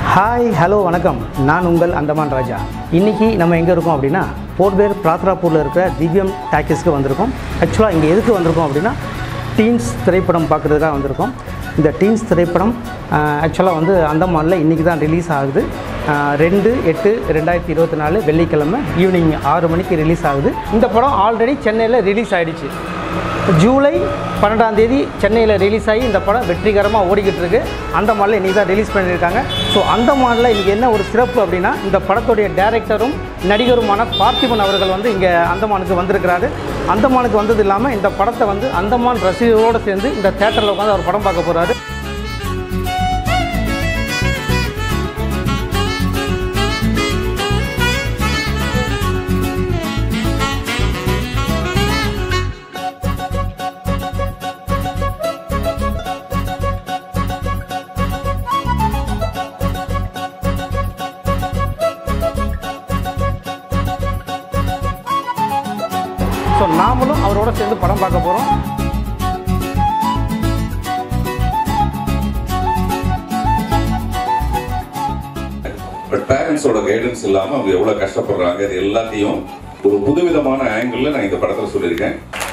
hi hello வணக்கம் நான் உங்கள் அந்தமான் ராஜா இன்றைக்கி நம்ம எங்கே இருக்கோம் அப்படின்னா போர்பேர் பிராத்ராப்பூரில் இருக்கிற திவ்யம் டாக்கீஸ்க்கு வந்திருக்கோம் ஆக்சுவலாக இங்கே எதுக்கு வந்திருக்கோம் அப்படின்னா டீன்ஸ் திரைப்படம் பார்க்குறதுக்காக வந்திருக்கோம் இந்த டீன்ஸ் திரைப்படம் ஆக்சுவலாக வந்து அந்தமானில் இன்றைக்கி தான் ரிலீஸ் ஆகுது ஆஹ் ரெண்டு எட்டு ரெண்டாயிரத்தி இருபத்தி நாலு வெள்ளிக்கிழமை ஈவினிங் ஆறு மணிக்கு ரிலீஸ் ஆகுது இந்த படம் ஆல்ரெடி சென்னையில் ரிலீஸ் ஆகிடுச்சு ஜூலை பன்னெண்டாம் தேதி சென்னையில் ரிலீஸ் ஆகி இந்த படம் வெற்றிகரமாக ஓடிக்கிட்டு இருக்கு அந்த மாடலில் இன்றைக்கி தான் ரிலீஸ் பண்ணியிருக்காங்க ஸோ அந்த மாடலில் இன்றைக்கி என்ன ஒரு சிறப்பு அப்படின்னா இந்த படத்துடைய டைரக்டரும் நடிகருமான பார்த்திபன் அவர்கள் வந்து இங்கே அந்தமானுக்கு வந்திருக்கிறாரு அந்தமானுக்கு வந்தது இல்லாமல் இந்த படத்தை வந்து அந்தமான் ரசிகர்களோடு சேர்ந்து இந்த தேட்டரில் உட்காந்து அவர் படம் பார்க்க போகிறாரு ஸோ நாமளும் அவரோட சேர்ந்து படம் பார்க்க போகிறோம் பட் பேரண்ட்ஸோட கைடன்ஸ் இல்லாம அவங்க எவ்வளவு கஷ்டப்படுறாங்க இது எல்லாத்தையும் ஒரு புதுவிதமான ஆங்கிள் நான் இந்த படத்துல சொல்லியிருக்கேன்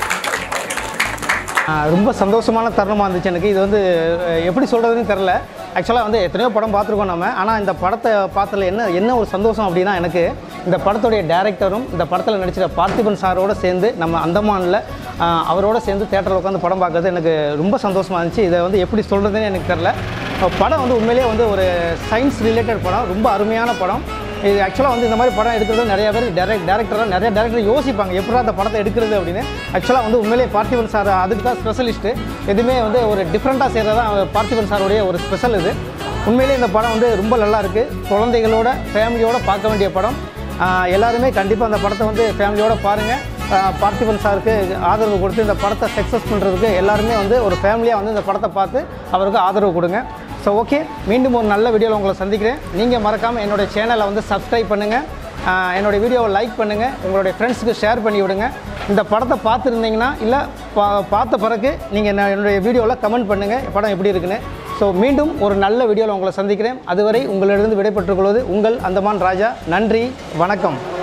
ஆஹ் ரொம்ப சந்தோஷமான தருணமாக இருந்துச்சு எனக்கு இது வந்து அஹ், எப்படி சொல்கிறதுன்னு தெரில ஆக்சுவலாக வந்து எத்தனையோ படம் பார்த்துருக்கோம் நம்ம ஆனால் இந்த படத்தை பார்த்ததுல என்ன என்ன ஒரு சந்தோஷம் அப்படின்னா எனக்கு இந்த படத்துடைய டேரக்டரும் இந்த படத்தில் நடிச்சிட்ட பார்த்திபன் சாரோட சேர்ந்து நம்ம அந்தமானில் ஆஹ், அவரோட சேர்ந்து தேட்டரில் உட்காந்து படம் பார்க்கறது எனக்கு ரொம்ப சந்தோஷமாக இருந்துச்சு இதை வந்து எப்படி சொல்கிறதுன்னு எனக்கு தெரில படம் வந்து உண்மையிலேயே வந்து ஒரு சயின்ஸ் ரிலேட்டட் படம் ரொம்ப அருமையான படம் இது ஆக்சுவலாக வந்து இந்த மாதிரி படம் எடுக்கிறது நிறைய பேர் டேரக்ட் டேரக்டராக நிறைய டேரக்டர் யோசிப்பாங்க எப்படி அந்த படத்தை எடுக்கிறது அப்படின்னு ஆக்சுவலாக வந்து உண்மையிலேயே பார்த்திபன் சார் அதுக்கு தான் ஸ்பெஷலிஸ்ட்டு எதுவுமே வந்து ஒரு டிஃப்ரெண்ட்டாக செய்கிறது தான் பார்த்திபன் சாருடைய ஒரு ஸ்பெஷல் இது உண்மையிலேயே இந்த படம் வந்து ரொம்ப நல்லா இருக்குது குழந்தைகளோட ஃபேமிலியோட பார்க்க வேண்டிய படம் ஆஹ் எல்லாருமே கண்டிப்பாக அந்த படத்தை வந்து ஃபேமிலியோட பாருங்கள் பார்த்திபன் சாருக்கு ஆதரவு கொடுத்து இந்த படத்தை சக்ஸஸ் பண்ணுறதுக்கு எல்லாருமே வந்து ஒரு ஃபேமிலியாக வந்து இந்த படத்தை பார்த்து அவருக்கு ஆதரவு கொடுங்க ஸோ ஓகே மீண்டும் ஒரு நல்ல வீடியோவில் உங்களை சந்திக்கிறேன் நீங்கள் மறக்காமல் என்னுடைய சேனலை வந்து சப்ஸ்கிரைப் பண்ணுங்கள் என்னுடைய வீடியோவை லைக் பண்ணுங்கள் உங்களுடைய ஃப்ரெண்ட்ஸுக்கு ஷேர் பண்ணி விடுங்க இந்த படத்தை பார்த்துருந்தீங்கன்னா இல்லை பா பார்த்த பிறகு நீங்கள் என்ன என்னுடைய வீடியோவில் கமெண்ட் பண்ணுங்கள் படம் எப்படி இருக்குன்னு ஸோ மீண்டும் ஒரு நல்ல வீடியோவில் உங்களை சந்திக்கிறேன் அதுவரை உங்களிடம் விடைபெற்றுக் கொள்வது உங்கள் அந்தமான் ராஜா நன்றி வணக்கம்